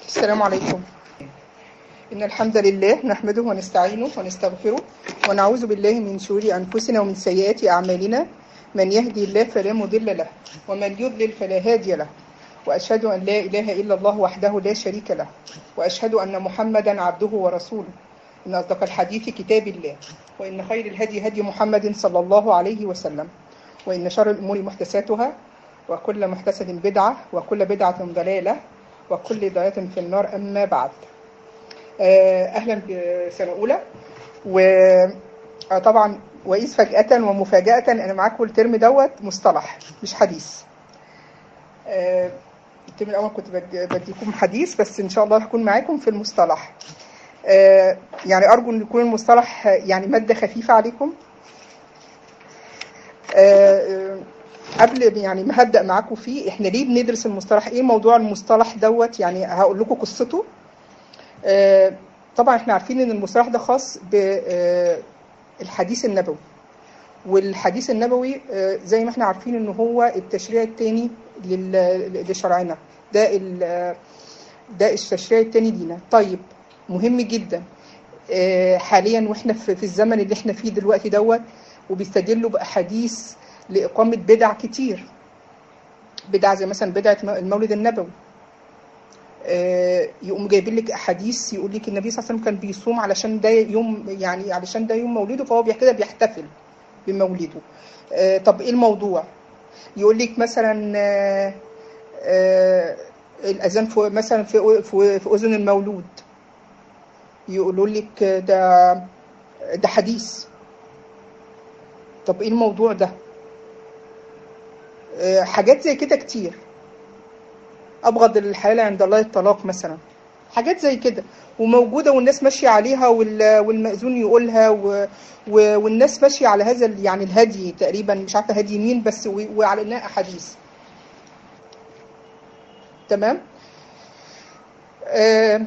السلام عليكم إن الحمد لله نحمده ونستعينه ونستغفره ونعوذ بالله من شرور أنفسنا ومن سيئات أعمالنا من يهدي الله فلا مضل له ومن يضلل فلا هادي له وأشهد أن لا إله إلا الله وحده لا شريك له وأشهد أن محمدا عبده ورسوله إن أصدق الحديث كتاب الله وإن خير الهدي هدي محمد صلى الله عليه وسلم وإن شر الأمور محدثاتها وكل محدثة بدعة وكل بدعة ضلالة وكل ضلالة في النار أما بعد أهلا بسنة أولى وطبعا وإذ فجأة ومفاجأة أنا معاكم الترم دوت مصطلح مش حديث الترم الأول كنت بديكم حديث بس إن شاء الله هكون معاكم في المصطلح يعني أرجو أن يكون المصطلح يعني مادة خفيفة عليكم قبل يعني ما هبدا معاكم فيه احنا ليه بندرس المصطلح ايه موضوع المصطلح دوت يعني هقول لكم قصته آه طبعا احنا عارفين ان المصطلح ده خاص بالحديث النبوي والحديث النبوي آه زي ما احنا عارفين ان هو التشريع الثاني لشرعنا ده ده التشريع الثاني لينا طيب مهم جدا آه حاليا واحنا في الزمن اللي احنا فيه دلوقتي دوت وبيستدلوا باحاديث لإقامة بدع كتير بدع زي مثلا بدعة المولد النبوي يقوم جايبين لك احاديث يقول لك النبي صلى الله عليه وسلم كان بيصوم علشان ده يوم يعني علشان ده يوم مولده فهو كده بيحتفل بمولده طب ايه الموضوع يقول لك مثلا الاذان في مثلا في في اذن المولود يقولوا لك ده ده حديث طب ايه الموضوع ده حاجات زي كده كتير ابغض الحلال عند الله الطلاق مثلا حاجات زي كده وموجوده والناس ماشيه عليها والمأذون يقولها والناس ماشيه على هذا يعني الهدي تقريبا مش عارفه هدي مين بس وعلى انها احاديث تمام آه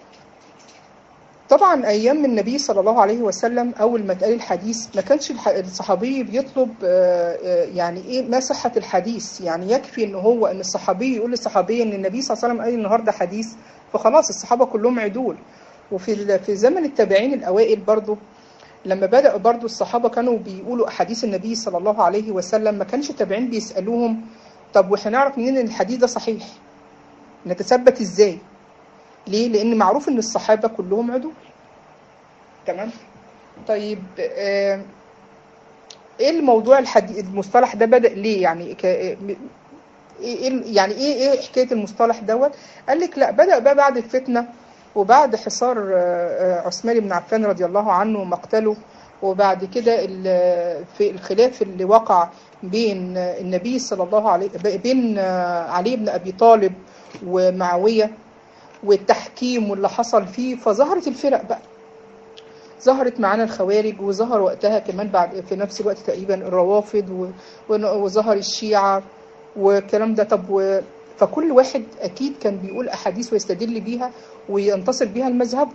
طبعا ايام النبي صلى الله عليه وسلم اول ما اتقال الحديث ما كانش الصحابي بيطلب يعني ايه ما صحه الحديث يعني يكفي ان هو ان الصحابي يقول للصحابي ان النبي صلى الله عليه وسلم قال النهارده حديث فخلاص الصحابه كلهم عدول وفي في زمن التابعين الاوائل برضو لما بدأوا برضو الصحابه كانوا بيقولوا احاديث النبي صلى الله عليه وسلم ما كانش التابعين بيسالوهم طب واحنا نعرف منين ان الحديث ده صحيح نتثبت ازاي ليه؟ لأن معروف إن الصحابة كلهم عدول. تمام؟ طيب آه إيه الموضوع الحدي... المصطلح ده بدأ ليه؟ يعني ك... إيه يعني إيه إيه حكاية المصطلح دوت؟ قال لك لا بدأ بقى بعد الفتنة وبعد حصار آه عثمان بن عفان رضي الله عنه ومقتله وبعد كده في الخلاف اللي وقع بين النبي صلى الله عليه بين علي بن أبي طالب ومعاوية والتحكيم واللي حصل فيه فظهرت الفرق بقى ظهرت معانا الخوارج وظهر وقتها كمان بعد في نفس الوقت تقريبا الروافض وظهر الشيعة والكلام ده طب و فكل واحد اكيد كان بيقول احاديث ويستدل بيها وينتصر بيها لمذهبه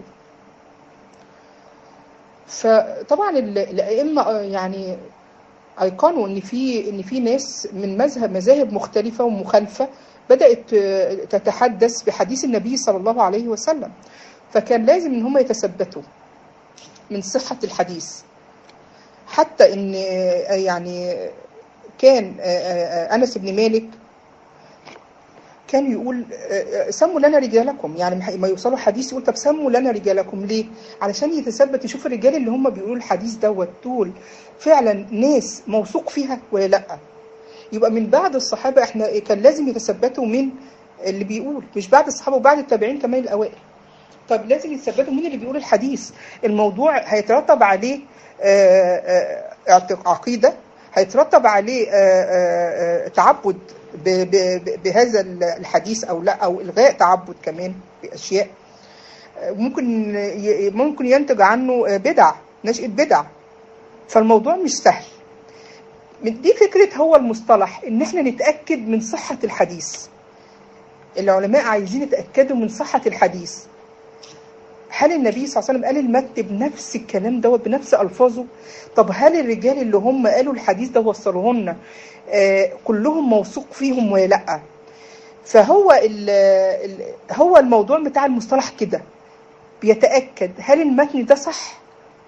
فطبعا الائمه يعني ايقنوا ان في ان في ناس من مذهب مذاهب مختلفه ومخالفه بدأت تتحدث بحديث النبي صلى الله عليه وسلم فكان لازم ان هم يتثبتوا من صحة الحديث حتى ان يعني كان انس بن مالك كان يقول سموا لنا رجالكم يعني ما يوصلوا حديث يقول طب سموا لنا رجالكم ليه علشان يتثبت يشوف الرجال اللي هم بيقولوا الحديث دوت دول فعلا ناس موثوق فيها ولا لا يبقى من بعد الصحابة احنا كان لازم يتثبتوا من اللي بيقول مش بعد الصحابة وبعد التابعين كمان الأوائل طب لازم يتثبتوا مين اللي بيقول الحديث الموضوع هيترتب عليه عقيدة هيترتب عليه تعبد بهذا الحديث أو لا أو إلغاء تعبد كمان بأشياء ممكن ممكن ينتج عنه بدع نشأة بدع فالموضوع مش سهل دي فكرة هو المصطلح ان احنا نتأكد من صحة الحديث العلماء عايزين يتأكدوا من صحة الحديث هل النبي صلى الله عليه وسلم قال المت بنفس الكلام دوت بنفس ألفاظه طب هل الرجال اللي هم قالوا الحديث ده وصلوه لنا آه كلهم موثوق فيهم ولا لأ فهو ال ال هو الموضوع بتاع المصطلح كده بيتاكد هل المتن ده صح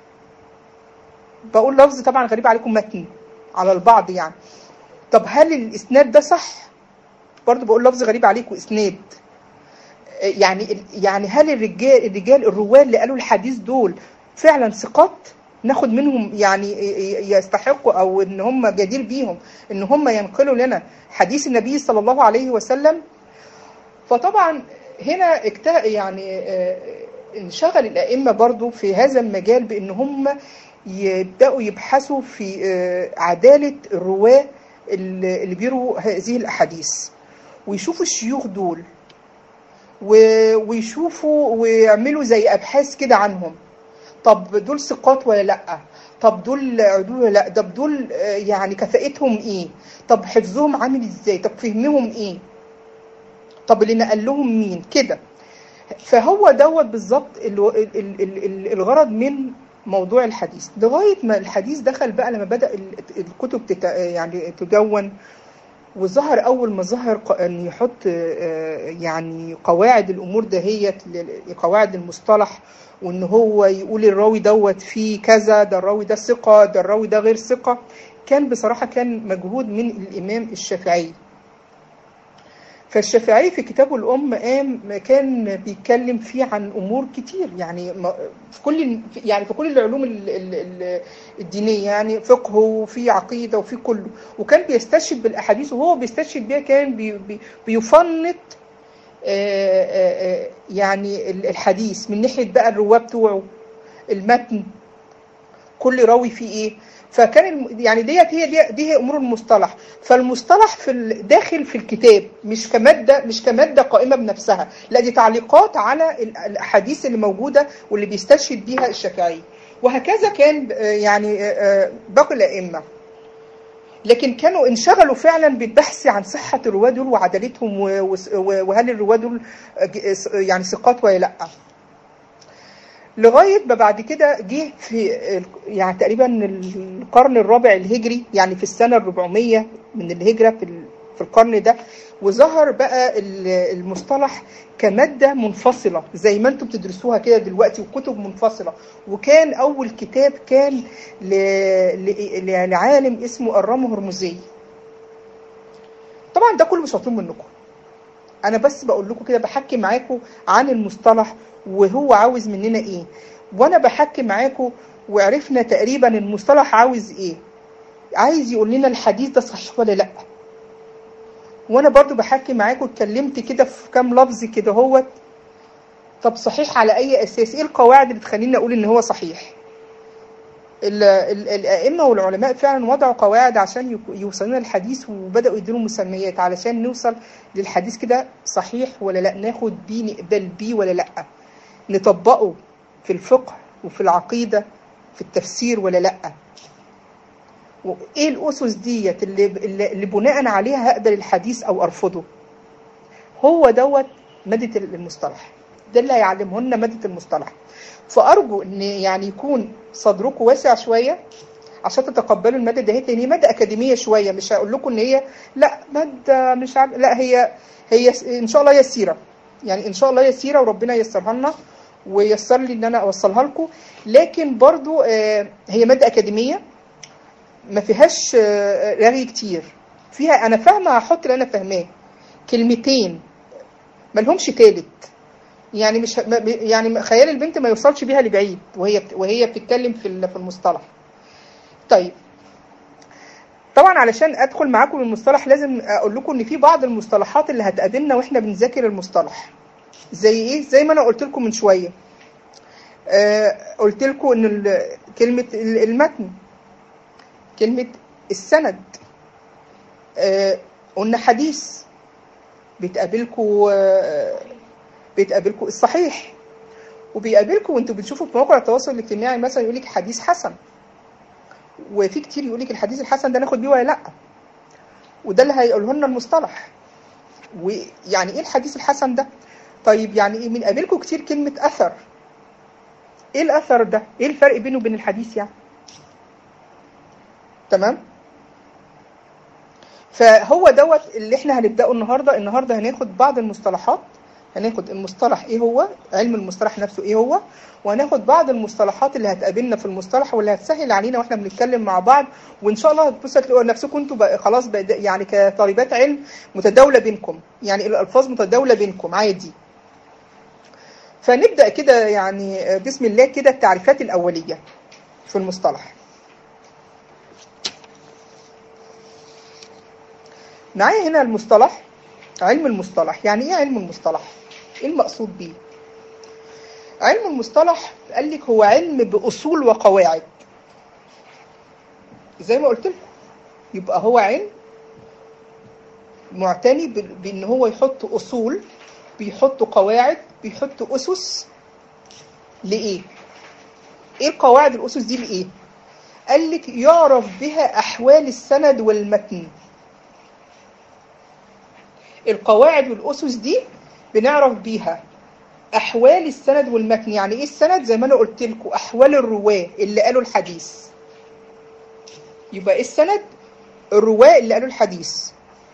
بقول لفظ طبعا غريب عليكم متن على البعض يعني طب هل الاسناد ده صح برضو بقول لفظ غريب عليكم اسناد يعني يعني هل الرجال الرجال الرواه اللي قالوا الحديث دول فعلا ثقات ناخد منهم يعني يستحقوا او ان هم جدير بيهم ان هم ينقلوا لنا حديث النبي صلى الله عليه وسلم فطبعا هنا اكت يعني انشغل الائمه برضو في هذا المجال بان هم يبداوا يبحثوا في عداله الرواه اللي بيروا هذه الاحاديث ويشوفوا الشيوخ دول ويشوفوا ويعملوا زي ابحاث كده عنهم طب دول ثقات ولا لا طب دول عدول ولا لا طب دول يعني كفاءتهم ايه طب حفظهم عامل ازاي طب فهمهم ايه طب اللي نقل لهم مين كده فهو دوت بالظبط الغرض من موضوع الحديث لغايه ما الحديث دخل بقى لما بدا الكتب تت يعني تدون وظهر اول ما ظهر ان يحط يعني قواعد الامور دهيت قواعد المصطلح وان هو يقول الراوي دوت فيه كذا ده الراوي ده ثقه ده الراوي ده غير ثقه كان بصراحه كان مجهود من الامام الشافعي فالشافعي في كتابه الأم قام كان بيتكلم فيه عن أمور كتير يعني في كل يعني في كل العلوم الدينية يعني فقه وفي عقيدة وفي كله وكان بيستشهد بالأحاديث وهو بيستشهد بيها كان بي بيفنط يعني الحديث من ناحية بقى الرواة بتوعه المتن كل راوي فيه ايه فكان يعني ديت هي دي, دي هي امور المصطلح فالمصطلح في داخل في الكتاب مش كماده مش كماده قائمه بنفسها لا دي تعليقات على الاحاديث اللي موجوده واللي بيستشهد بيها الشافعي وهكذا كان يعني باقي الائمه لكن كانوا انشغلوا فعلا بالبحث عن صحه الرواه دول وعدالتهم وهل الرواه دول يعني ثقات ولا لا لغايه ما بعد كده جه في يعني تقريبا القرن الرابع الهجري يعني في السنه ال 400 من الهجره في في القرن ده وظهر بقى المصطلح كماده منفصله زي ما انتم بتدرسوها كده دلوقتي وكتب منفصله وكان اول كتاب كان لعالم اسمه الرام هرمزي طبعا ده كله مش مطلوب منكم انا بس بقول لكم كده بحكي معاكم عن المصطلح وهو عاوز مننا ايه وانا بحكي معاكم وعرفنا تقريبا المصطلح عاوز ايه عايز يقول لنا الحديث ده صحيح ولا لا وانا برضو بحكي معاكم اتكلمت كده في كام لفظ كده هوت طب صحيح على اي اساس ايه القواعد اللي تخليني اقول ان هو صحيح الائمه والعلماء فعلا وضعوا قواعد عشان يوصلنا الحديث وبداوا يديله مسميات علشان نوصل للحديث كده صحيح ولا لا ناخد بيه نقبل بيه ولا لا نطبقه في الفقه وفي العقيده في التفسير ولا لا وايه الاسس ديت اللي, اللي بناء عليها هقبل الحديث او ارفضه هو دوت ماده المصطلح ده اللي هيعلمه لنا ماده المصطلح فارجو ان يعني يكون صدركم واسع شويه عشان تتقبلوا الماده دهيت لان هي ماده اكاديميه شويه مش هقول لكم ان هي لا ماده مش عارف لا هي هي ان شاء الله يسيره يعني ان شاء الله يسيره وربنا ييسرها لنا ويسر لي ان انا اوصلها لكم لكن برضو هي ماده اكاديميه ما فيهاش رغي كتير فيها انا فاهمه هحط اللي انا فاهماه كلمتين ما لهمش تالت يعني مش يعني خيال البنت ما يوصلش بيها لبعيد وهي وهي بتتكلم في في المصطلح طيب طبعا علشان ادخل معاكم المصطلح لازم اقول لكم ان في بعض المصطلحات اللي هتقابلنا واحنا بنذاكر المصطلح زي ايه زي ما انا قلت لكم من شويه آه قلت لكم ان كلمه المتن كلمه السند آه قلنا حديث بتقابلكم آه بتقابلكم الصحيح وبيقابلكم وانتوا بتشوفوا في مواقع التواصل الاجتماعي مثلا يقول لك حديث حسن وفي كتير يقول لك الحديث الحسن ده ناخد بيه ولا لا وده اللي هيقوله لنا المصطلح ويعني ايه الحديث الحسن ده طيب يعني ايه بنقابلكم كتير كلمه اثر ايه الاثر ده ايه الفرق بينه وبين الحديث يعني تمام فهو دوت اللي احنا هنبداه النهارده النهارده هناخد بعض المصطلحات هناخد المصطلح ايه هو علم المصطلح نفسه ايه هو وهناخد بعض المصطلحات اللي هتقابلنا في المصطلح واللي هتسهل علينا واحنا بنتكلم مع بعض وان شاء الله بصوا هتلاقوا نفسكم انتوا بقى خلاص بقى يعني كطالبات علم متداوله بينكم يعني الالفاظ متداوله بينكم عادي فنبدا كده يعني بسم الله كده التعريفات الاوليه في المصطلح معايا هنا المصطلح علم المصطلح يعني ايه علم المصطلح ايه المقصود بيه علم المصطلح قال لك هو علم باصول وقواعد زي ما قلت لكم يبقى هو علم معتني بان هو يحط اصول بيحط قواعد بيحط اسس لايه ايه القواعد الاسس دي لايه قال لك يعرف بها احوال السند والمتن القواعد والاسس دي بنعرف بيها احوال السند والمتن يعني ايه السند زي ما انا قلت لكم احوال الرواه اللي قالوا الحديث يبقى ايه السند الرواه اللي قالوا الحديث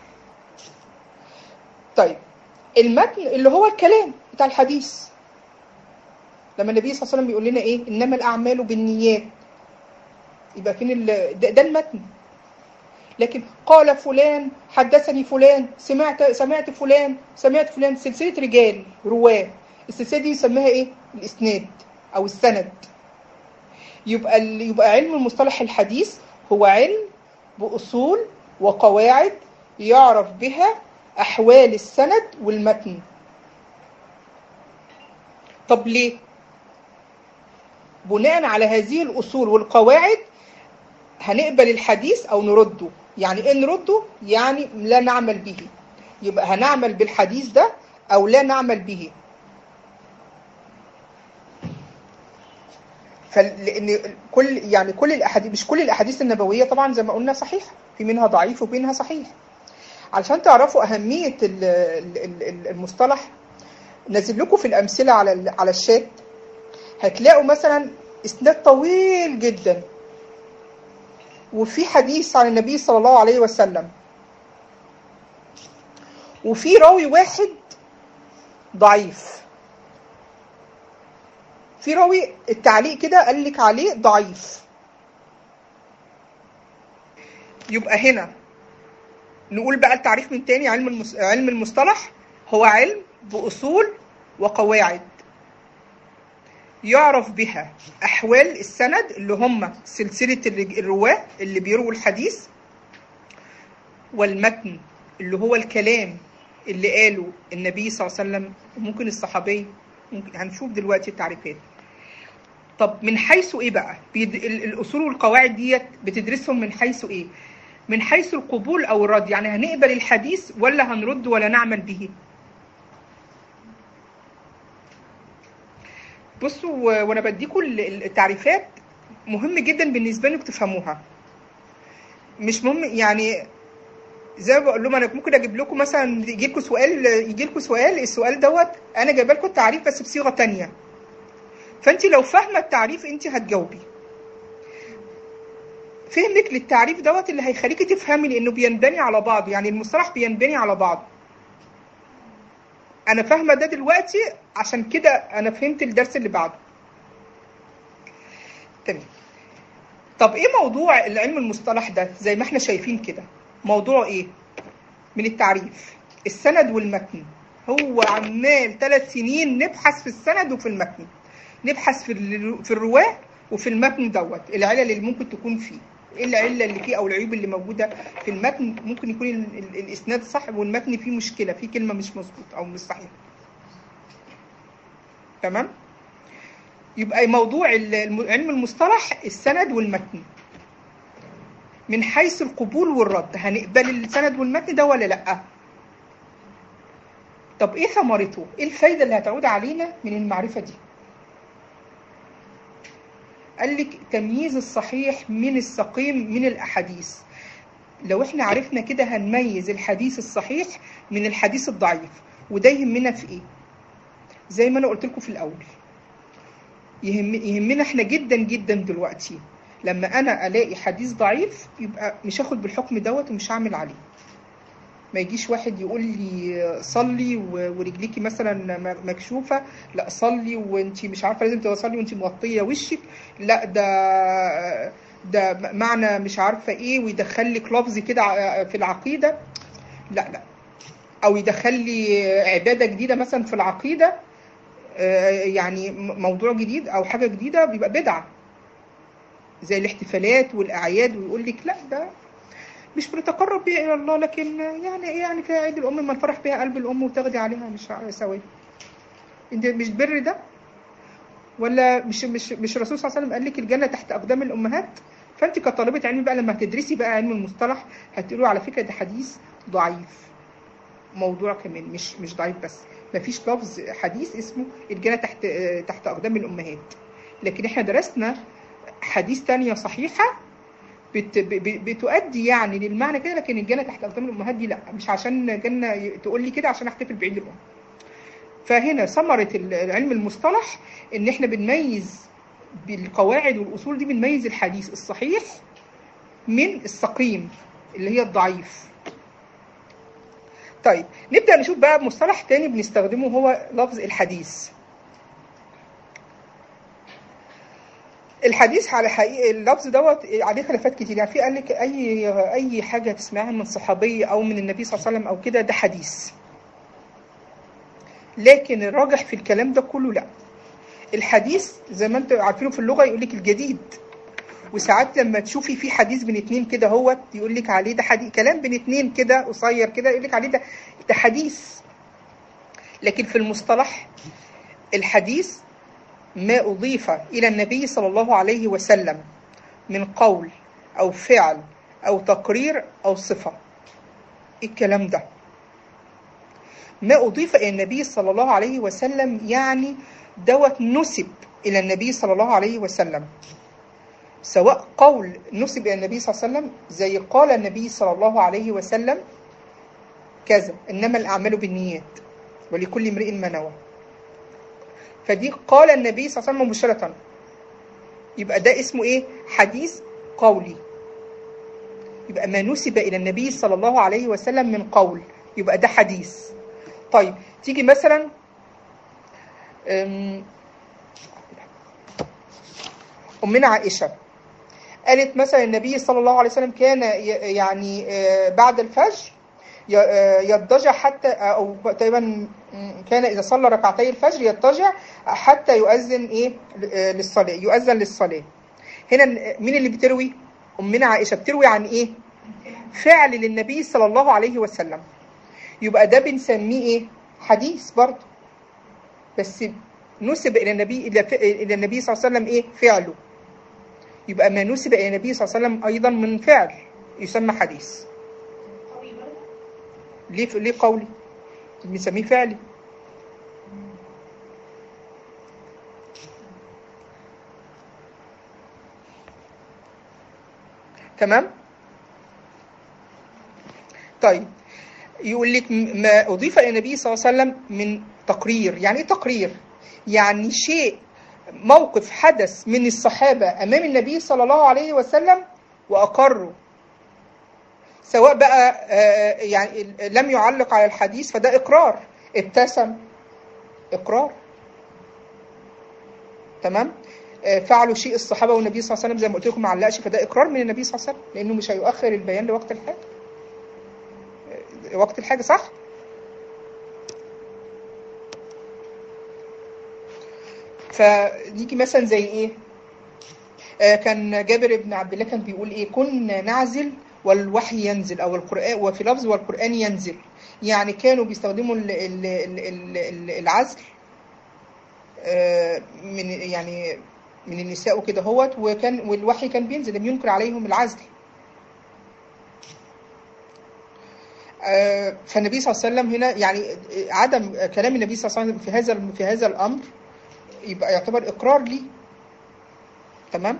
طيب المتن اللي هو الكلام بتاع الحديث لما النبي صلى الله عليه وسلم بيقول لنا ايه انما الاعمال بالنيات يبقى فين ده, ده المتن لكن قال فلان حدثني فلان سمعت سمعت فلان سمعت فلان سلسله رجال رواه السلسله دي يسميها ايه الاسناد او السند يبقى يبقى علم المصطلح الحديث هو علم باصول وقواعد يعرف بها احوال السند والمتن طب ليه بناء على هذه الاصول والقواعد هنقبل الحديث او نرده يعني ايه نرده يعني لا نعمل به يبقى هنعمل بالحديث ده او لا نعمل به فلان كل يعني كل الاحاديث مش كل الاحاديث النبويه طبعا زي ما قلنا صحيحه في منها ضعيف وفي منها صحيح علشان تعرفوا اهميه المصطلح نزل لكم في الامثله على على الشات هتلاقوا مثلا اسناد طويل جدا وفي حديث عن النبي صلى الله عليه وسلم وفي راوي واحد ضعيف في راوي التعليق كده قال لك عليه ضعيف يبقى هنا نقول بقى التعريف من تاني علم المس... علم المصطلح هو علم بأصول وقواعد يعرف بها أحوال السند اللي هم سلسلة الرواة اللي بيرووا الحديث والمتن اللي هو الكلام اللي قاله النبي صلى الله عليه وسلم وممكن الصحابي ممكن هنشوف دلوقتي التعريفات طب من حيث ايه بقى بيد... الاصول والقواعد ديت بتدرسهم من حيث ايه من حيث القبول او الرد يعني هنقبل الحديث ولا هنرد ولا نعمل به بصوا وانا بديكم التعريفات مهم جدا بالنسبه لكم تفهموها مش مهم يعني زي ما بقول لهم انا ممكن اجيب لكم مثلا يجي لكم سؤال يجي لكم سؤال السؤال دوت انا جايبه لكم التعريف بس بصيغه تانية فانت لو فاهمه التعريف انت هتجاوبي فهمك للتعريف دوت اللي هيخليكي تفهمي لانه بينبني على بعض يعني المصطلح بينبني على بعض انا فاهمه ده دلوقتي عشان كده انا فهمت الدرس اللي بعده تمام طب ايه موضوع العلم المصطلح ده زي ما احنا شايفين كده موضوع ايه من التعريف السند والمتن هو عمال ثلاث سنين نبحث في السند وفي المتن نبحث في في الرواه وفي المتن دوت العلل اللي ممكن تكون فيه ايه العله اللي فيه او العيوب اللي موجوده في المتن ممكن يكون ال ال الاسناد صح والمتن فيه مشكله فيه كلمه مش مظبوط او مش صحيحه تمام يبقى موضوع علم المصطلح السند والمتن من حيث القبول والرد هنقبل السند والمتن ده ولا لا طب ايه ثمرته ايه الفايده اللي هتعود علينا من المعرفه دي قال لك تمييز الصحيح من السقيم من الاحاديث لو احنا عرفنا كده هنميز الحديث الصحيح من الحديث الضعيف وده يهمنا في ايه زي ما انا قلت لكم في الاول يهم يهمنا احنا جدا جدا دلوقتي لما انا الاقي حديث ضعيف يبقى مش هاخد بالحكم دوت ومش هعمل عليه ما يجيش واحد يقول لي صلي و- ورجليكي مثلا م- مكشوفه لا صلي وانت مش عارفه لازم تصلي وانت مغطيه وشك لا ده ده معنى مش عارفه ايه ويدخل لك لفظ كده ع- في العقيده لا لا او يدخل لي عباده جديده مثلا في العقيده آه، يعني م- موضوع جديد او حاجه جديده بيبقى بدعه زي الاحتفالات والاعياد ويقول لك لا ده مش بنتقرب بيها الى الله لكن يعني ايه يعني كده عيد الام ما نفرح بيها قلب الام وتاخدي عليها مش ثواب انت مش بر ده ولا مش مش مش الرسول صلى الله عليه وسلم قال لك الجنه تحت اقدام الامهات فانت كطالبه علم بقى لما هتدرسي بقى علم المصطلح هتقولوا على فكره ده حديث ضعيف موضوع كمان مش مش ضعيف بس مفيش لفظ حديث اسمه الجنه تحت تحت اقدام الامهات لكن احنا درسنا حديث تانية صحيحه بت ب- بتؤدي يعني للمعنى كده لكن الجنه تحت اقدام الامهات دي لا مش عشان جنه تقول لي كده عشان احتفل بعيد الام فهنا ثمره العلم المصطلح ان احنا بنميز بالقواعد والاصول دي بنميز الحديث الصحيح من السقيم اللي هي الضعيف طيب نبدا نشوف بقى مصطلح تاني بنستخدمه هو لفظ الحديث الحديث على حقيقة اللفظ دوت عليه خلافات كتير يعني في قال لك اي اي حاجه تسمعها من صحابي او من النبي صلى الله عليه وسلم او كده ده حديث لكن الراجح في الكلام ده كله لا الحديث زي ما انتم عارفينه في اللغه يقول لك الجديد وساعات لما تشوفي في حديث بين اتنين كده هو يقول لك عليه ده حديث كلام بين اتنين كده قصير كده يقول لك عليه ده ده حديث لكن في المصطلح الحديث ما أضيف إلى النبي صلى الله عليه وسلم من قول أو فعل أو تقرير أو صفة إيه الكلام ده ما أضيف إلى النبي صلى الله عليه وسلم يعني دوت نسب إلى النبي صلى الله عليه وسلم سواء قول نسب إلى النبي صلى الله عليه وسلم زي قال النبي صلى الله عليه وسلم كذا إنما الأعمال بالنيات ولكل امرئ ما نوى فدي قال النبي صلى الله عليه وسلم مباشرة يبقى ده اسمه ايه حديث قولي يبقى ما نسب الى النبي صلى الله عليه وسلم من قول يبقى ده حديث طيب تيجي مثلا أم، امنا عائشه قالت مثلا النبي صلى الله عليه وسلم كان ي- يعني آه، بعد الفجر ي- آه، يضطجع حتى او تقريبا م، كان اذا صلى ركعتي الفجر يضطجع حتى يؤذن ايه ل- آه، للصلاه يؤذن للصلاه هنا ال- مين اللي بتروي امنا عائشه بتروي عن ايه فعل للنبي صلى الله عليه وسلم يبقى ده بنسميه ايه حديث برضه بس نسب الى النبي الى ف- الى النبي صلى الله عليه وسلم ايه فعله يبقى ما نسب الى النبي صلى الله عليه وسلم ايضا من فعل يسمى حديث ليه ليه قولي بنسميه فعلي تمام طيب يقول لك م- ما أضيف إلى النبي صلى الله عليه وسلم من تقرير يعني إيه تقرير يعني شيء موقف حدث من الصحابة أمام النبي صلى الله عليه وسلم وأقروا سواء بقى آه، يعني لم يعلق على الحديث فده إقرار ابتسم إقرار تمام آه، فعلوا شيء الصحابة والنبي صلى الله عليه وسلم زي ما قلت لكم ما علقش فده إقرار من النبي صلى الله عليه وسلم لأنه مش هيؤخر البيان لوقت الحاجة آه، وقت الحاجة صح؟ فنيجي مثلا زي ايه آه، كان جابر بن عبد الله كان بيقول ايه كنا نعزل والوحي ينزل او القران وفي لفظ والقران ينزل يعني كانوا بيستخدموا ال- ال- ال- ال- ال- العزل آه، من يعني من النساء وكده هوت وكان والوحي كان بينزل لم ينكر عليهم العزل آه، فالنبي صلى الله عليه وسلم هنا يعني عدم كلام النبي صلى الله عليه وسلم في هذا في هذا الامر يبقى يعتبر اقرار ليه تمام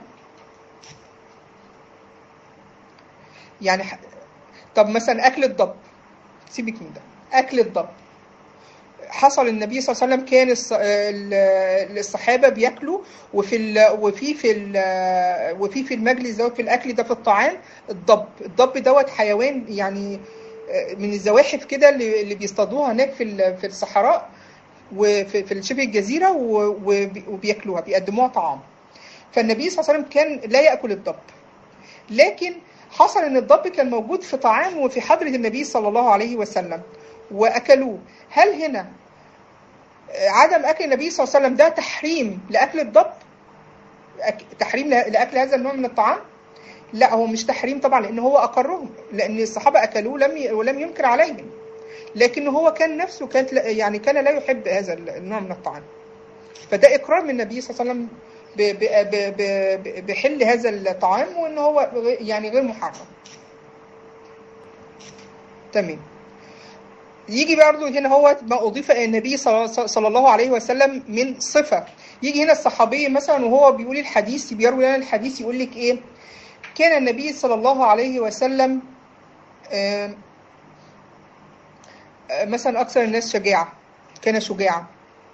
يعني ح- طب مثلا اكل الضب سيبك من ده اكل الضب حصل النبي صلى الله عليه وسلم كان الص- ال- الصحابه بياكلوا وفي ال وفي في ال وفي في المجلس دوت في الاكل ده في الطعام الضب الضب دوت حيوان يعني من الزواحف كده اللي اللي بيصطادوها هناك في ال- في الصحراء وفي في شبه الجزيره و- وبي- وبياكلوها بيقدموها طعام فالنبي صلى الله عليه وسلم كان لا ياكل الضب لكن حصل ان الضب كان موجود في طعام وفي حضره النبي صلى الله عليه وسلم واكلوه هل هنا عدم اكل النبي صلى الله عليه وسلم ده تحريم لاكل الضب أك- تحريم لا- لاكل هذا النوع من الطعام لا هو مش تحريم طبعا لان هو اقرهم لان الصحابه اكلوه لم ي... ولم ينكر عليهم لكن هو كان نفسه كانت لا- يعني كان لا يحب هذا النوع من الطعام فده اقرار من النبي صلى الله عليه وسلم ب... ب... ب... ب... بحل هذا الطعام وان هو غ- يعني غير محرم تمام يجي برضه هنا هو ما أضيف إلى النبي صلى صلى الله عليه وسلم من صفة يجي هنا الصحابي مثلا وهو بيقول الحديث بيروي لنا الحديث يقول لك إيه كان النبي صلى الله عليه وسلم آم، آه، مثلا أكثر الناس شجاعة كان شجاعا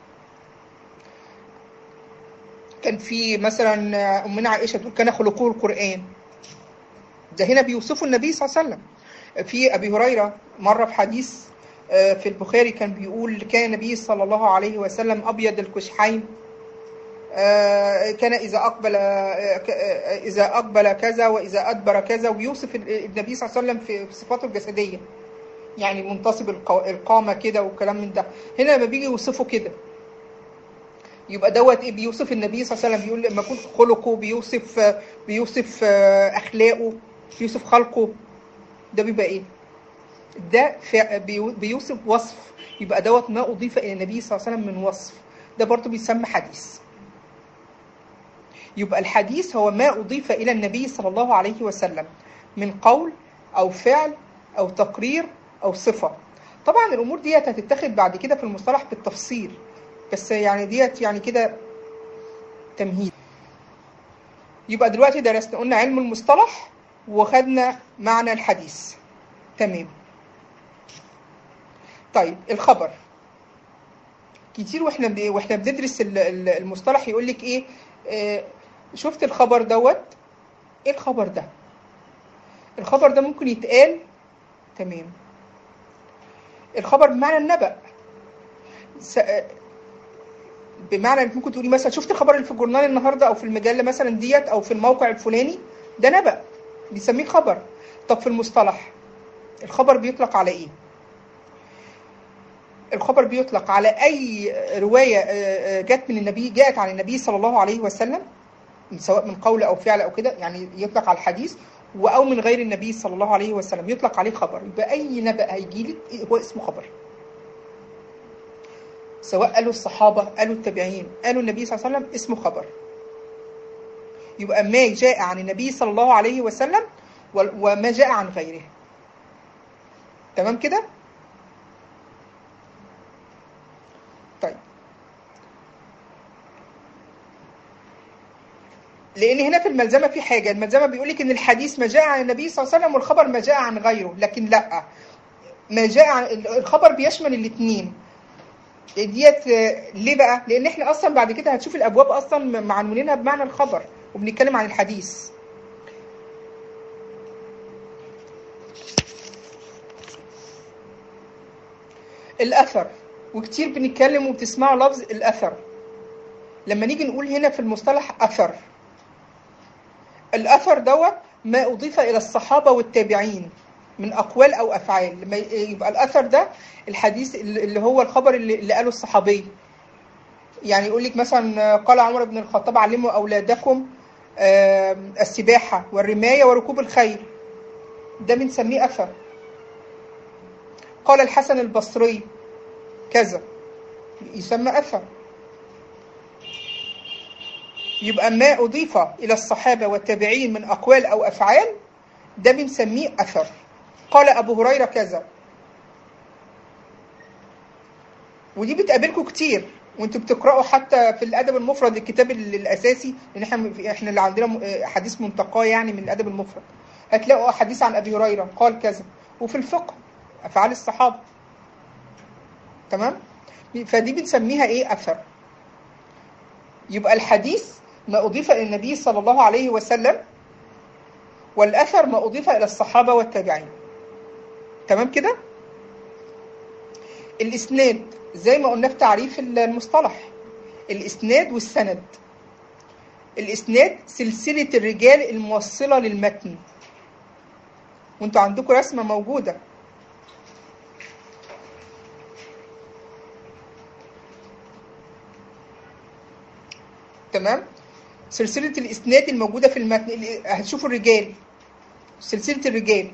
كان في مثلا آه، أمنا عائشة تقول كان خلقه القرآن ده هنا بيوصفوا النبي صلى الله عليه وسلم في أبي هريرة مرة في حديث آه، في البخاري كان بيقول كان النبي صلى الله عليه وسلم أبيض الكشحين آه، كان إذا أقبل آه، ك- آه، إذا أقبل كذا وإذا أدبر كذا ويوصف ال- النبي صلى الله عليه وسلم في في صفاته الجسدية يعني منتصب الق- القامة كده وكلام من ده هنا لما بيجي يوصفه كده يبقى دوت ايه بيوصف النبي صلى الله عليه وسلم بيقول لما يكون خلقه بيوصف آه، بيوصف آه، اخلاقه بيوصف خلقه ده بيبقى ايه ده فع- بيو- بيوصف وصف يبقى دوت ما اضيف الى النبي صلى الله عليه وسلم من وصف ده برضه بيسمى حديث يبقى الحديث هو ما اضيف الى النبي صلى الله عليه وسلم من قول او فعل او تقرير او صفه طبعا الامور ديت هتتاخد بعد كده في المصطلح بالتفصيل بس يعني ديت يعني كده تمهيد يبقى دلوقتي درسنا قلنا علم المصطلح وخدنا معنى الحديث تمام طيب الخبر كتير واحنا ب... واحنا بندرس ال- ال- المصطلح يقول لك ايه آه شفت الخبر دوت ايه الخبر ده الخبر ده ممكن يتقال تمام الخبر بمعنى النبأ س... آه، بمعنى انك ممكن تقولي مثلا شفت الخبر اللي في الجورنال النهارده او في المجله مثلا ديت او في الموقع الفلاني ده نبأ بيسميه خبر طب في المصطلح الخبر بيطلق على ايه الخبر بيطلق على اي روايه آه، آه، جت من النبي جاءت عن النبي صلى الله عليه وسلم سواء من قول او فعل او كده يعني يطلق على الحديث و- او من غير النبي صلى الله عليه وسلم يطلق عليه خبر يبقى اي نبأ هيجي لك هو اسمه خبر سواء قالوا الصحابه قالوا التابعين قالوا النبي صلى الله عليه وسلم اسمه خبر يبقى ما جاء عن النبي صلى الله عليه وسلم وال- وما جاء عن غيره تمام كده طيب لان هنا في الملزمه في حاجه الملزمه بيقول لك ان الحديث ما جاء عن النبي صلى الله عليه وسلم والخبر ما جاء عن غيره لكن لا ما جاء عن الخبر بيشمل الاثنين ديت آه، ليه بقى لان احنا اصلا بعد كده هتشوف الابواب اصلا معنونينها بمعنى الخبر وبنتكلم عن الحديث الاثر وكتير بنتكلم وبتسمعوا لفظ الاثر لما نيجي نقول هنا في المصطلح اثر الاثر دوت ما اضيف الى الصحابه والتابعين من اقوال او افعال لما يبقى الاثر ده الحديث اللي هو الخبر اللي اللي قاله الصحابي يعني يقول لك مثلا قال عمر بن الخطاب علموا اولادكم آم، السباحه والرمايه وركوب الخيل ده بنسميه اثر قال الحسن البصري كذا يسمى اثر يبقى ما أضيف إلى الصحابة والتابعين من أقوال أو أفعال ده بنسميه أثر قال أبو هريرة كذا ودي بتقابلكم كتير وانتوا بتقرأوا حتى في الأدب المفرد الكتاب ال- الأساسي لأن احنا احنا اللي عندنا م- حديث منتقاه يعني من الأدب المفرد هتلاقوا حديث عن أبي هريرة قال كذا وفي الفقه أفعال الصحابة تمام فدي بنسميها ايه اثر يبقى الحديث ما اضيف الى النبي صلى الله عليه وسلم والاثر ما اضيف الى الصحابه والتابعين تمام كده الاسناد زي ما قلنا في تعريف المصطلح الاسناد والسند الاسناد سلسله الرجال الموصله للمتن وانتوا عندكم رسمه موجوده تمام سلسله الاسناد الموجوده في المتن اللي- هتشوفوا الرجال سلسله الرجال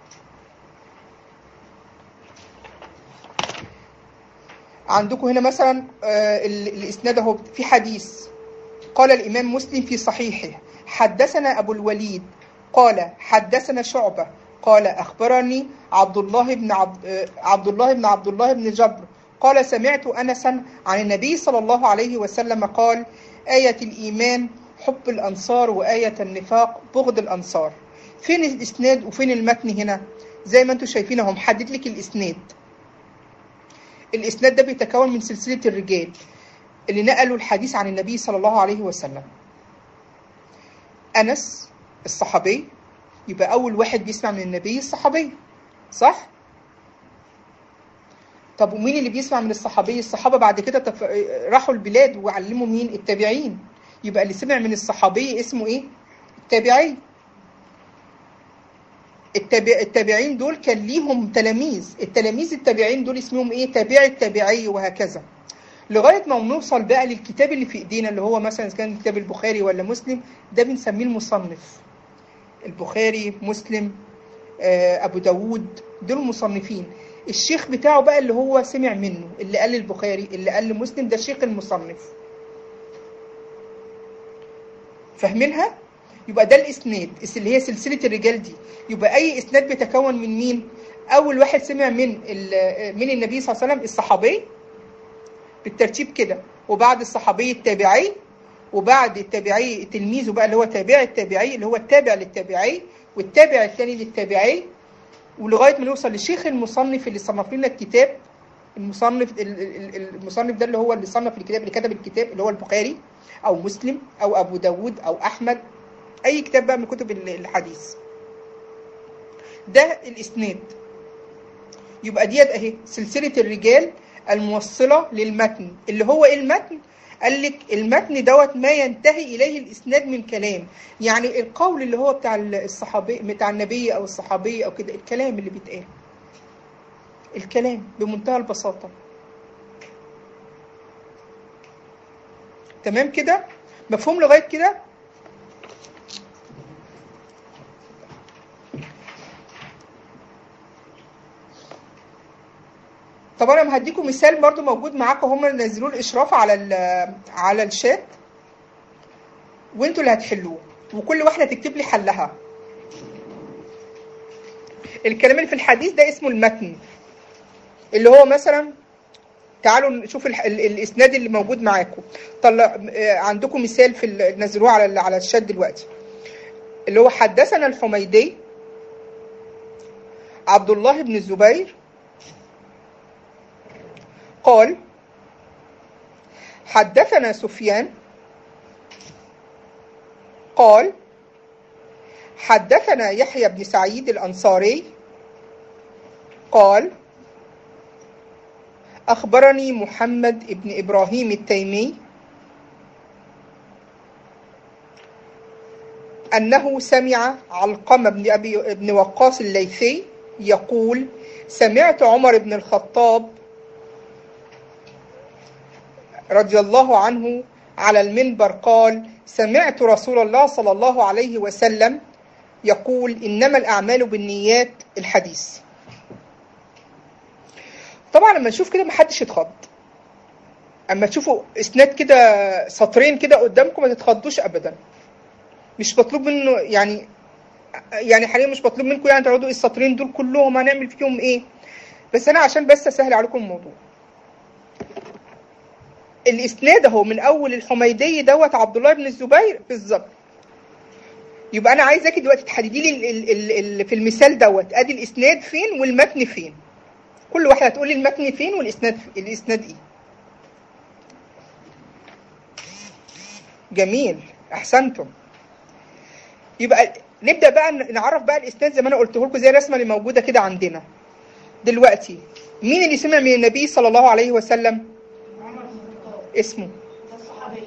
عندكم هنا مثلا آه، ال- الاسناد اهو في حديث قال الامام مسلم في صحيحه حدثنا ابو الوليد قال حدثنا شعبه قال اخبرني عبد الله بن عبد آه، عبد الله بن عبد الله بن جبر قال سمعت انسا عن النبي صلى الله عليه وسلم قال ايه الايمان حب الانصار وايه النفاق بغض الانصار فين الاسناد وفين المتن هنا زي ما انتم شايفين اهو محدد لك الاسناد الإسناد ده بيتكون من سلسلة الرجال اللي نقلوا الحديث عن النبي صلى الله عليه وسلم أنس الصحابي يبقى أول واحد بيسمع من النبي الصحابي صح؟ طب ومين اللي بيسمع من الصحابي؟ الصحابة بعد كده تف... راحوا البلاد وعلموا مين؟ التابعين يبقى اللي سمع من الصحابي اسمه إيه؟ التابعي التابع التابعين دول كان ليهم تلاميذ التلاميذ التابعين دول اسمهم ايه تابع التابعي وهكذا لغايه ما نوصل بقى للكتاب اللي في ايدينا اللي هو مثلا إذا كان كتاب البخاري ولا مسلم ده بنسميه المصنف البخاري مسلم آه، ابو داود دول مصنفين الشيخ بتاعه بقى اللي هو سمع منه اللي قال البخاري اللي قال مسلم ده شيخ المصنف فاهمينها يبقى ده الاسناد اللي هي سلسله الرجال دي يبقى اي اسناد بيتكون من مين اول واحد سمع من ال- من النبي صلى الله عليه وسلم الصحابي بالترتيب كده وبعد الصحابي التابعي وبعد التابعي تلميذه بقى اللي هو تابع التابعي اللي هو التابع للتابعي والتابع الثاني للتابعي ولغايه ما نوصل للشيخ المصنف اللي صنف لنا الكتاب المصنف ال- ال- ال- المصنف ده اللي هو اللي صنف الكتاب اللي كتب الكتاب اللي هو البخاري او مسلم او ابو داود او احمد اي كتاب بقى من كتب ال- الحديث ده الاسناد يبقى ديت اهي سلسله الرجال الموصله للمتن اللي هو ايه المتن قال لك المتن دوت ما ينتهي اليه الاسناد من كلام يعني القول اللي هو بتاع الصحابي بتاع النبي او الصحابي او كده الكلام اللي بيتقال الكلام بمنتهى البساطه تمام كده مفهوم لغايه كده طب انا هديكم مثال برضو موجود معاكم هم اللي نزلوه الاشراف على ال- على الشات وانتوا اللي هتحلوه وكل واحده تكتب لي حلها الكلام اللي في الحديث ده اسمه المتن اللي هو مثلا تعالوا نشوف الح- ال- الاسناد اللي موجود معاكم طلع آه، عندكم مثال في ال- نزلوه على ال- على الشات دلوقتي اللي هو حدثنا الحميدي عبد الله بن الزبير قال حدثنا سفيان قال حدثنا يحيى بن سعيد الأنصاري قال أخبرني محمد بن إبراهيم التيمي أنه سمع علقمة بن أبي بن وقاص الليثي يقول سمعت عمر بن الخطاب رضي الله عنه على المنبر قال سمعت رسول الله صلى الله عليه وسلم يقول إنما الأعمال بالنيات الحديث طبعا لما نشوف كده محدش يتخض اما تشوفوا اسناد كده سطرين كده قدامكم ما تتخضوش ابدا مش مطلوب منه يعني يعني حاليا مش مطلوب منكم يعني تقعدوا السطرين دول كلهم هنعمل فيهم ايه بس انا عشان بس اسهل عليكم الموضوع الاسناد اهو من اول الحميدي دوت عبد الله بن الزبير بالظبط يبقى انا عايزاكي دلوقتي تحددي لي ال- ال- ال- ال- في المثال دوت ادي الاسناد فين والمتن فين كل واحده هتقول لي المتن فين والاسناد الاسناد ايه جميل احسنتم يبقى نبدا بقى نعرف بقى الاسناد زي ما انا قلت لكم زي الرسمه اللي موجوده كده عندنا دلوقتي مين اللي سمع من النبي صلى الله عليه وسلم عمر بن الخطاب اسمه ده الصحابي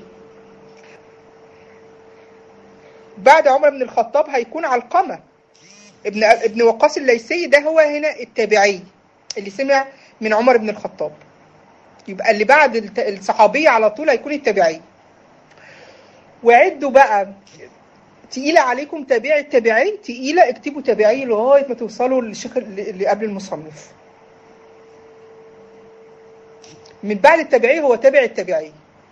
بعد عمر بن الخطاب هيكون علقمه ابن ابن وقاص الليثي ده هو هنا التابعي اللي سمع من عمر بن الخطاب يبقى اللي بعد الت- الصحابي على طول هيكون التابعي وعدوا بقى تقيلة عليكم تابعي التابعي تقيلة اكتبوا تابعي لغاية ما توصلوا للشيخ اللي اللي قبل المصنف من بعد التابعي هو تابع التابعي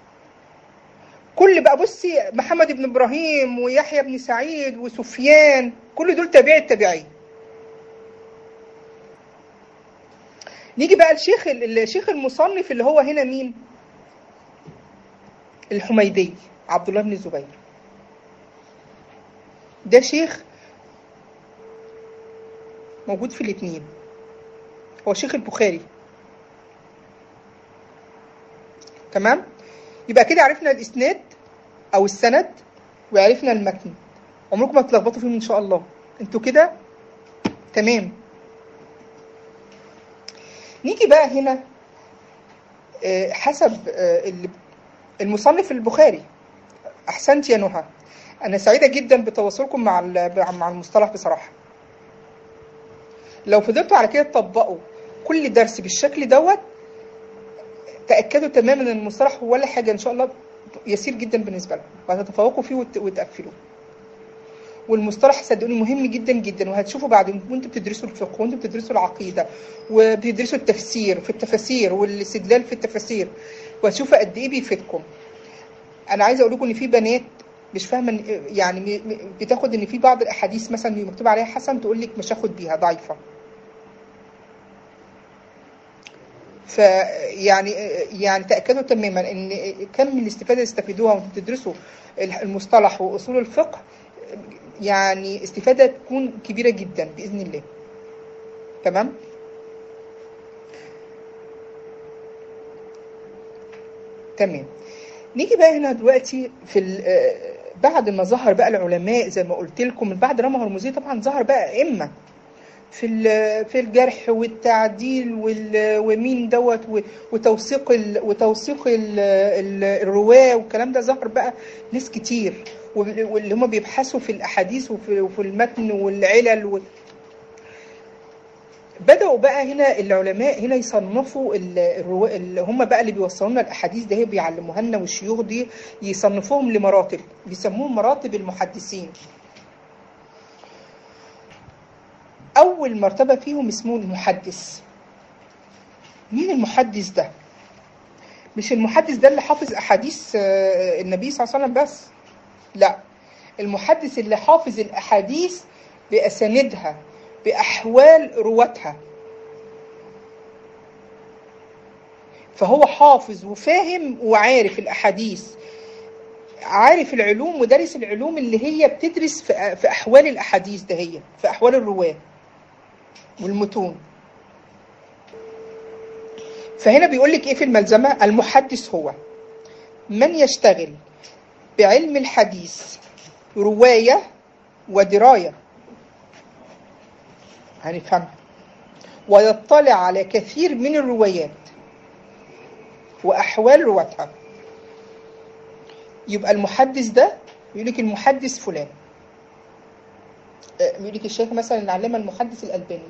كل بقى بصي محمد بن ابراهيم ويحيى بن سعيد وسفيان كل دول تابعي التابعي نيجي بقى الشيخ الشيخ المصنف اللي هو هنا مين الحميدي عبد الله بن الزبير ده شيخ موجود في الاثنين هو شيخ البخاري تمام يبقى كده عرفنا الاسناد او السند وعرفنا المتن عمركم ما تلخبطوا فيهم ان شاء الله انتوا كده تمام نيجي بقى هنا آه، حسب آه، اللي- المصنف البخاري احسنت يا نهى انا سعيده جدا بتواصلكم مع ال- مع المصطلح بصراحه لو فضلتوا على كده تطبقوا كل درس بالشكل دوت تاكدوا تماما ان المصطلح هو ولا حاجه ان شاء الله يسير جدا بالنسبه لكم وهتتفوقوا فيه وت- وتقفلوه والمصطلح صدقوني مهم جدا جدا وهتشوفوا بعد وانتوا بتدرسوا الفقه وانتوا بتدرسوا العقيده وبتدرسوا التفسير في التفاسير والاستدلال في التفاسير وهتشوفوا قد ايه بيفيدكم انا عايزه اقول لكم ان في بنات مش فاهمه إن- يعني م- م- بتاخد ان في بعض الاحاديث مثلا مكتوب عليها حسن تقول لك مش هاخد بيها ضعيفه فيعني يعني تاكدوا تماما ان كم من الاستفاده اللي استفيدوها وانتم بتدرسوا المصطلح واصول الفقه يعني استفاده تكون كبيره جدا باذن الله تمام تمام نيجي بقى هنا دلوقتي في ال- آه، بعد ما ظهر بقى العلماء زي ما قلت لكم من بعد رمى هرمزي طبعا ظهر بقى ائمه في ال- في الجرح والتعديل وال- ومين دوت و- وتوثيق ال- وتوثيق ال- ال- الرواه والكلام ده ظهر بقى ناس كتير وال- واللي هم بيبحثوا في الاحاديث وفي وفي المتن والعلل و- بدأوا بقى هنا العلماء هنا يصنفوا ال- الروا- اللي هم بقى اللي بيوصلوا لنا الاحاديث ده هي بيعلموها لنا والشيوخ دي يصنفوهم لمراتب بيسموهم مراتب المحدثين اول مرتبه فيهم اسمه المحدث مين المحدث ده مش المحدث ده اللي حافظ احاديث آه، النبي صلى الله عليه وسلم بس لا المحدث اللي حافظ الاحاديث باساندها باحوال رواتها فهو حافظ وفاهم وعارف الاحاديث عارف العلوم ودارس العلوم اللي هي بتدرس في في احوال الاحاديث ده هي في احوال الرواه والمتون فهنا بيقول لك ايه في الملزمه المحدث هو من يشتغل بعلم الحديث روايه ودرايه هنفهمها ويطلع على كثير من الروايات واحوال رواتها يبقى المحدث ده يقول لك المحدث فلان آه، يقول لك الشيخ مثلا العلامه المحدث الالباني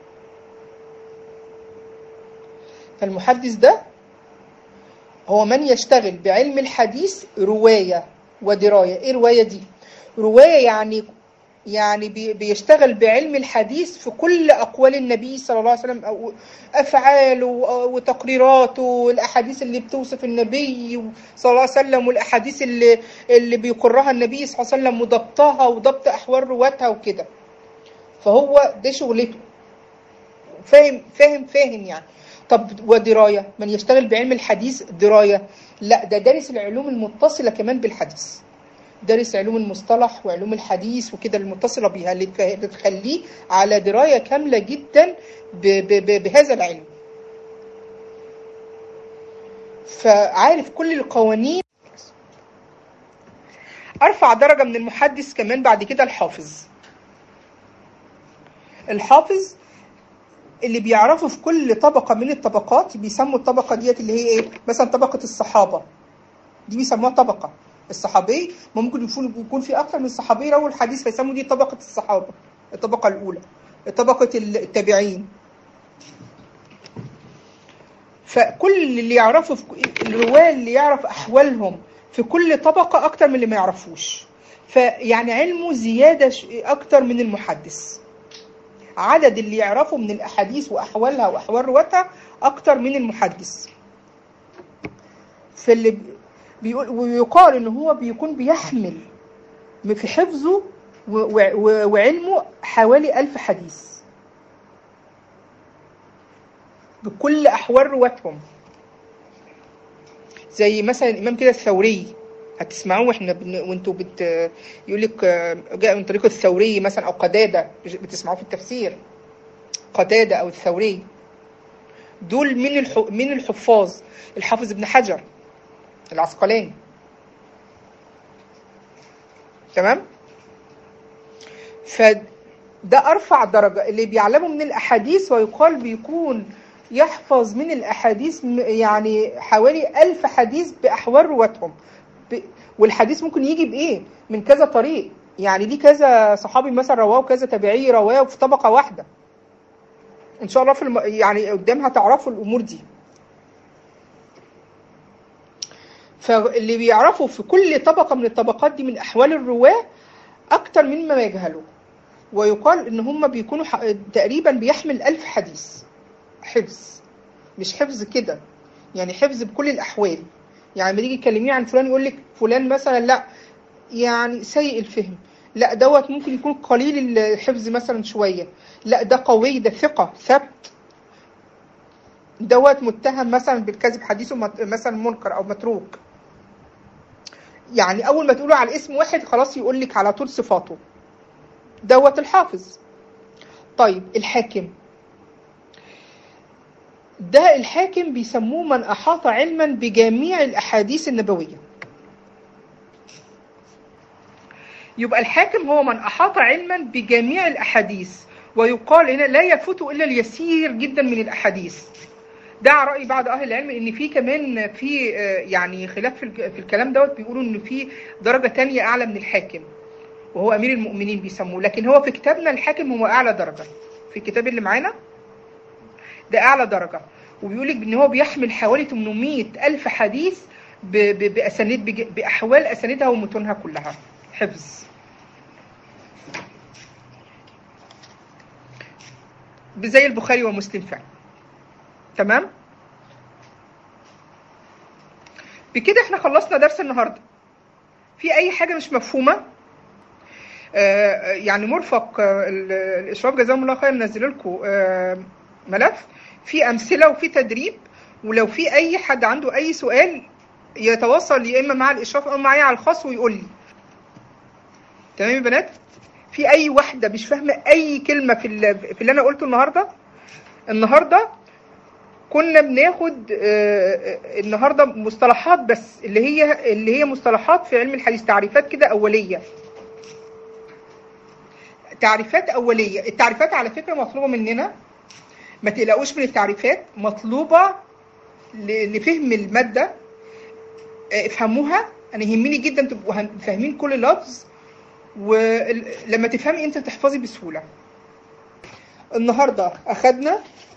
فالمحدث ده هو من يشتغل بعلم الحديث روايه ودرايه ايه روايه دي روايه يعني يعني بي- بيشتغل بعلم الحديث في كل اقوال النبي صلى الله عليه وسلم او افعاله وتقريراته والاحاديث اللي بتوصف النبي صلى الله عليه وسلم والاحاديث اللي اللي بيقرها النبي صلى الله عليه وسلم وضبطها وضبط احوال رواتها وكده فهو ده شغلته فاهم فاهم فاهم يعني طب ودرايه من يشتغل بعلم الحديث درايه لا ده دارس العلوم المتصله كمان بالحديث دارس علوم المصطلح وعلوم الحديث وكده المتصله بيها اللي تخ- اللي تخليه على درايه كامله جدا ب ب ب بهذا العلم فعارف كل القوانين ارفع درجه من المحدث كمان بعد كده الحافظ الحافظ اللي بيعرفوا في كل طبقه من الطبقات بيسموا الطبقه ديت اللي هي ايه مثلا طبقه الصحابه دي بيسموها طبقه الصحابي ممكن يكون يكون في اكثر من صحابي رووا الحديث فيسموا دي طبقه الصحابه الطبقه الاولى طبقه التابعين فكل اللي يعرفوا في الرواه اللي يعرف احوالهم في كل طبقه اكتر من اللي ما يعرفوش فيعني علمه زياده ش- اكتر من المحدث عدد اللي يعرفوا من الاحاديث واحوالها واحوال رواتها اكتر من المحدث فاللي بي- بيقول ويقال ان هو بيكون بيحمل في حفظه و- و- و- وعلمه حوالي ألف حديث بكل أحوال رواتهم زي مثلا الإمام كده الثوري هتسمعوه واحنا بن... وانتوا بت يقول لك آه، جاء من طريق الثوري مثلا او قتاده بتسمعوه في التفسير قتاده او الثوري دول من الح... من الحفاظ الحافظ ابن حجر العسقلاني تمام فده ارفع درجه اللي بيعلموا من الاحاديث ويقال بيكون يحفظ من الاحاديث م- يعني حوالي ألف حديث باحوال رواتهم ب- والحديث ممكن يجي بايه من كذا طريق يعني ليه كذا صحابي مثلا رواه وكذا تابعي رواه في طبقه واحده ان شاء الله في الم... يعني قدام هتعرفوا الامور دي فاللي بيعرفوا في كل طبقة من الطبقات دي من أحوال الرواة أكتر مما يجهلوا ويقال إن هم بيكونوا ح- تقريبا بيحمل ألف حديث حفظ مش حفظ كده يعني حفظ بكل الأحوال يعني لما تيجي تكلميه عن فلان يقول لك فلان مثلا لا يعني سيء الفهم لا دوت ممكن يكون قليل الحفظ مثلا شوية لا ده قوي ده ثقة ثبت دوت متهم مثلا بالكذب حديثه مت- مثلا منكر او متروك يعني اول ما تقولوا على اسم واحد خلاص يقول لك على طول صفاته دوت الحافظ طيب الحاكم ده الحاكم بيسموه من احاط علما بجميع الاحاديث النبويه يبقى الحاكم هو من احاط علما بجميع الاحاديث ويقال هنا لا يفوت الا اليسير جدا من الاحاديث ده على راي بعض اهل العلم ان في كمان في آه، يعني خلاف في الك- في الكلام دوت بيقولوا ان في درجه تانية اعلى من الحاكم وهو امير المؤمنين بيسموه لكن هو في كتابنا الحاكم هو اعلى درجه في الكتاب اللي معانا ده اعلى درجه وبيقول لك ان هو بيحمل حوالي 800 الف حديث ب- ب- باسانيد بج- باحوال اسانيدها ومتونها كلها حفظ زي البخاري ومسلم فعلا تمام بكده احنا خلصنا درس النهارده في اي حاجه مش مفهومه آه، يعني مرفق آه، ال- الاشراف جزاهم الله خير نزل لكم آه، ملف في امثله وفي تدريب ولو في اي حد عنده اي سؤال يتواصل يا اما مع الاشراف او معايا على الخاص ويقول لي تمام يا بنات في اي واحده مش فاهمه اي كلمه في ال- في اللي انا قلته النهارده النهارده كنا بناخد آه، آه، النهارده مصطلحات بس اللي هي اللي هي مصطلحات في علم الحديث تعريفات كده اوليه تعريفات اوليه التعريفات على فكره مطلوبه مننا ما تقلقوش من التعريفات مطلوبه ل- لفهم الماده آه، افهموها انا يهمني جدا تبقوا هم- فاهمين كل لفظ ولما تفهمي انت تحفظي بسهوله النهارده اخدنا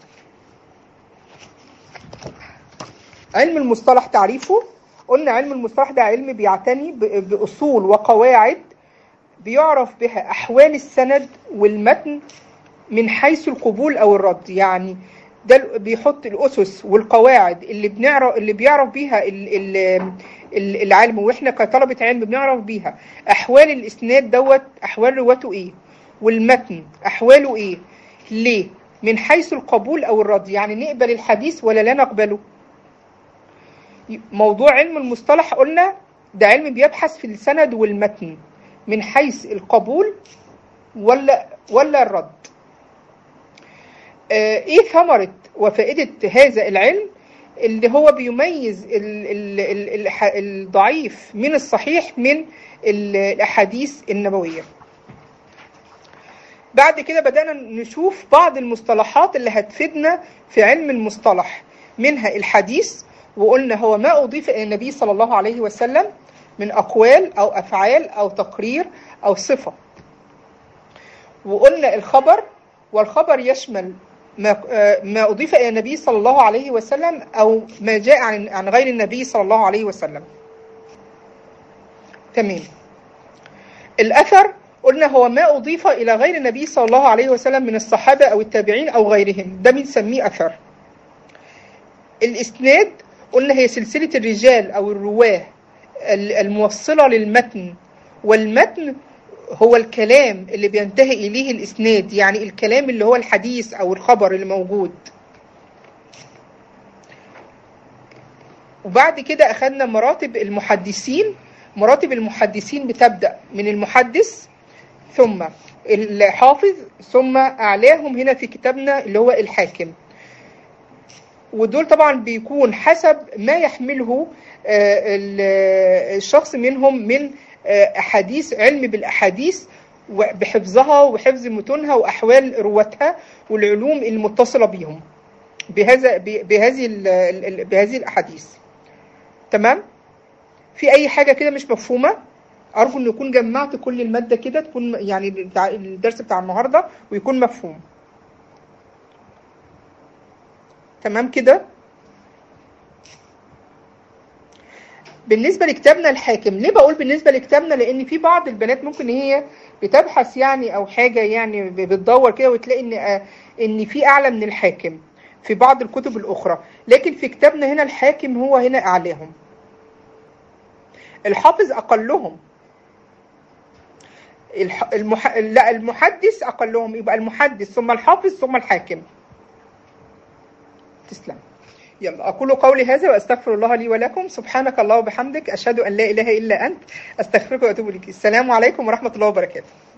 علم المصطلح تعريفه قلنا علم المصطلح ده علم بيعتني ب- بأصول وقواعد بيعرف بها أحوال السند والمتن من حيث القبول أو الرد يعني ده ال- بيحط الأسس والقواعد اللي بنعرف اللي بيعرف بيها ال- ال- ال- العلم واحنا كطلبة علم بنعرف بيها أحوال الإسناد دوت أحوال رواته إيه والمتن أحواله إيه ليه من حيث القبول أو الرد يعني نقبل الحديث ولا لا نقبله موضوع علم المصطلح قلنا ده علم بيبحث في السند والمتن من حيث القبول ولا ولا الرد آه، ايه ثمرة وفائدة هذا العلم اللي هو بيميز ال- ال- ال- الح- الضعيف من الصحيح من ال- الأحاديث النبوية بعد كده بدأنا نشوف بعض المصطلحات اللي هتفيدنا في علم المصطلح منها الحديث وقلنا هو ما أضيف إلى النبي صلى الله عليه وسلم من أقوال أو أفعال أو تقرير أو صفة وقلنا الخبر والخبر يشمل ما آه، ما أضيف إلى النبي صلى الله عليه وسلم أو ما جاء عن عن غير النبي صلى الله عليه وسلم تمام الأثر قلنا هو ما أضيف إلى غير النبي صلى الله عليه وسلم من الصحابة أو التابعين أو غيرهم ده بنسميه أثر الإسناد قلنا هي سلسلة الرجال أو الرواه ال- الموصلة للمتن والمتن هو الكلام اللي بينتهي إليه الإسناد يعني الكلام اللي هو الحديث أو الخبر اللي موجود وبعد كده أخذنا مراتب المحدثين مراتب المحدثين بتبدأ من المحدث ثم الحافظ ثم أعلاهم هنا في كتابنا اللي هو الحاكم ودول طبعا بيكون حسب ما يحمله آه، ال- الشخص منهم من آه، أحاديث علم بالأحاديث بحفظها وحفظ متونها وأحوال رواتها والعلوم المتصلة بيهم بهذا ب- بهذه ال- ال- بهذه الأحاديث تمام في أي حاجة كده مش مفهومة أرجو إن يكون جمعت كل المادة كده تكون يعني بتاع- الدرس بتاع النهاردة ويكون مفهوم تمام كده بالنسبة لكتابنا الحاكم ليه بقول بالنسبة لكتابنا لأن في بعض البنات ممكن هي بتبحث يعني أو حاجة يعني ب- بتدور كده وتلاقي إن آه، إن في أعلى من الحاكم في بعض الكتب الأخرى لكن في كتابنا هنا الحاكم هو هنا أعلاهم الحافظ أقلهم الح... المح... لا المحدث أقلهم يبقى المحدث ثم الحافظ ثم الحاكم تسلم يلا أقول قولي هذا وأستغفر الله لي ولكم سبحانك الله وبحمدك أشهد أن لا إله إلا أنت أستغفرك وأتوب إليك السلام عليكم ورحمة الله وبركاته